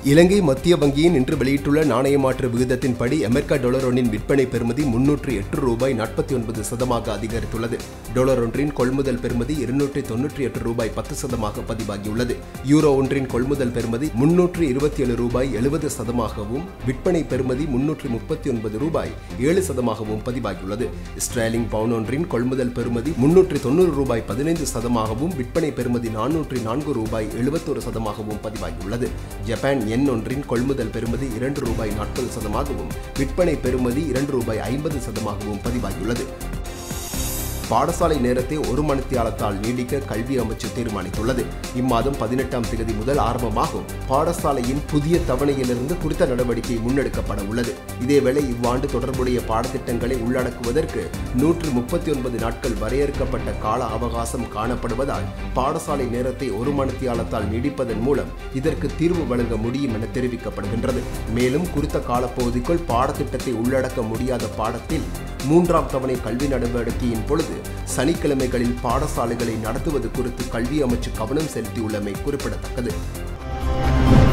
இலங்கை மத்திய வங்கியின் இன்று வெளியிட்டுள்ள நாணய மாற்று விகிதத்தின்படி அமெரிக்க டாலர் ஒன்றின் விற்பனை பெறுமதி முன்னூற்று எட்டு ரூபாய் நாற்பத்தி ஒன்பது சதமாக அதிகரித்துள்ளது டாலர் ஒன்றின் கொள்முதல் பெறுமதி இருநூற்றி தொன்னூற்றி எட்டு ரூபாய் பத்து சதமாக பதிவாகியுள்ளது யூரோ ஒன்றின் கொள்முதல் பெறுமதி முன்னூற்று இருபத்தி ஏழு ரூபாய் எழுபது சதமாகவும் விற்பனை பெறுமதி முன்னூற்றி முப்பத்தி ஒன்பது ரூபாய் ஏழு சதமாகவும் பதிவாகியுள்ளது ஸ்ட்ரேலிங் பவுன் ஒன்றின் கொள்முதல் பெறுமதி முன்னூற்றி தொண்ணூறு ரூபாய் பதினைந்து சதமாகவும் விற்பனை பெறுமதி நானூற்றி நான்கு ரூபாய் எழுபத்தொரு சதமாகவும் பதிவாகியுள்ளது ஜப்பான் எண் ஒன்றின் கொள்முதல் பெறுமதி இரண்டு ரூபாய் நாற்பது சதமாகவும் விற்பனை பெறுமதி இரண்டு ரூபாய் ஐம்பது சதமாகவும் பதிவாகியுள்ளது பாடசாலை நேரத்தை ஒரு மணித்தியாலத்தால் நீடிக்க கல்வி அமைச்சு தீர்மானித்துள்ளது இம்மாதம் பதினெட்டாம் தேதி முதல் ஆரம்பமாகும் பாடசாலையின் புதிய தவணையிலிருந்து குறித்த நடவடிக்கை முன்னெடுக்கப்பட உள்ளது இதேவேளை இவ்வாண்டு தொடர்புடைய பாடத்திட்டங்களை உள்ளடக்குவதற்கு நூற்று முப்பத்தி ஒன்பது நாட்கள் வரையறுக்கப்பட்ட கால அவகாசம் காணப்படுவதால் பாடசாலை நேரத்தை ஒரு மணித்தியாலத்தால் நீடிப்பதன் மூலம் இதற்கு தீர்வு வழங்க முடியும் என தெரிவிக்கப்படுகின்றது மேலும் குறித்த காலப்பகுதிக்குள் பாடத்திட்டத்தை உள்ளடக்க முடியாத பாடத்தில் மூன்றாம் தவணை கல்வி நடவடிக்கையின் பொழுது சனிக்கிழமைகளில் பாடசாலைகளை நடத்துவது குறித்து கல்வி அமைச்சு கவனம் செலுத்தியுள்ளமை குறிப்பிடத்தக்கது